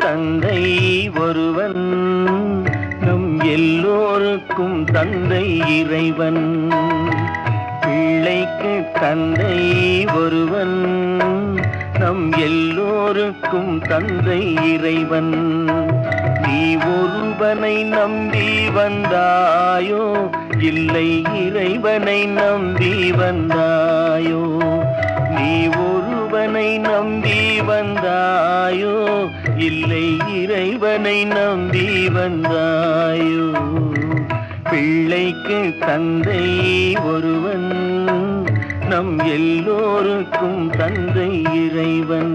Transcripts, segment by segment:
தந்தை ஒருவன் நம் எல்லோருக்கும் தந்தை இறைவன் பிள்ளைக்கு தந்தை ஒருவன் நம் எல்லோருக்கும் தந்தை இறைவன் நீ ஒருவனை நம்பி வந்தாயோ இல்லை இறைவனை நம்பி வந்தாயோ நீ ஒருவனை நம்பி வந்தாயோ இல்லை இறைவனை நம்பி வந்தாயோ பிள்ளைக்கு தந்தை ஒருவன் நம் எல்லோருக்கும் தந்தை இறைவன்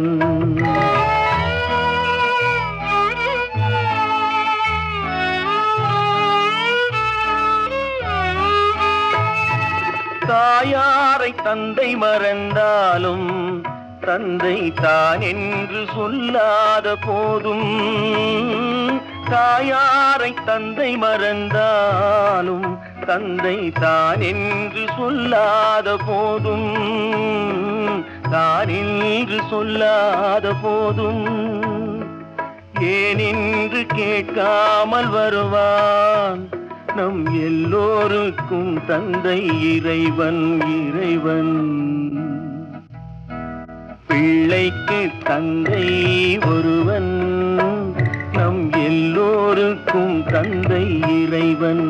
தாயாரை தந்தை மறந்தாலும் தந்தை தான் என்று சொல்லாத போதும் தாயாரை தந்தை மறந்தாலும் தந்தை தான் என்று சொல்லாத போதும் தான் என்று சொல்லாத போதும் ஏனென்று கேட்காமல் வருவான் நம் எல்லோருக்கும் தந்தை இறைவன் இறைவன் பிள்ளைக்கு தந்தை ஒருவன் நம் எல்லோருக்கும் தந்தை இறைவன்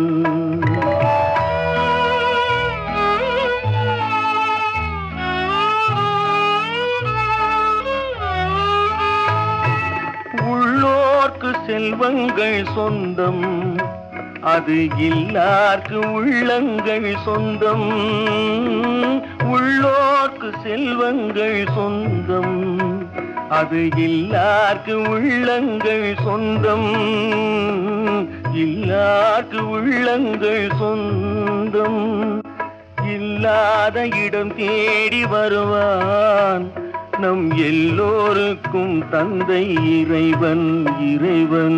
உள்ளோர்க்கு செல்வங்கள் சொந்தம் அது இல்லார்க்கு உள்ளங்கள் சொந்தம் உள்ளோர்க்கு செல்வங்கள் சொந்தம் அது இல்லார்க்கு உள்ளங்கள் சொந்தம் இல்லார்க்கு உள்ளங்கள் சொந்தம் இல்லாத இடம் தேடி வருவான் நம் எல்லோருக்கும் தந்தை இறைவன் இறைவன்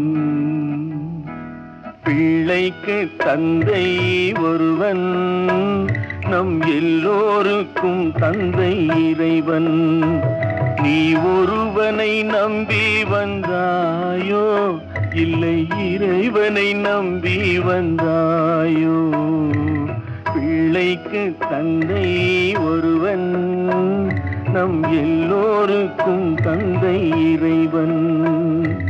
பிள்ளைக்கு தந்தை ஒருவன் நம் எல்லோருக்கும் தந்தை இறைவன் நீ ஒருவனை நம்பி வந்தாயோ இல்லை இறைவனை நம்பி வந்தாயோ பிள்ளைக்கு தந்தை ஒருவன் நம் எல்லோருக்கும் தந்தை இறைவன்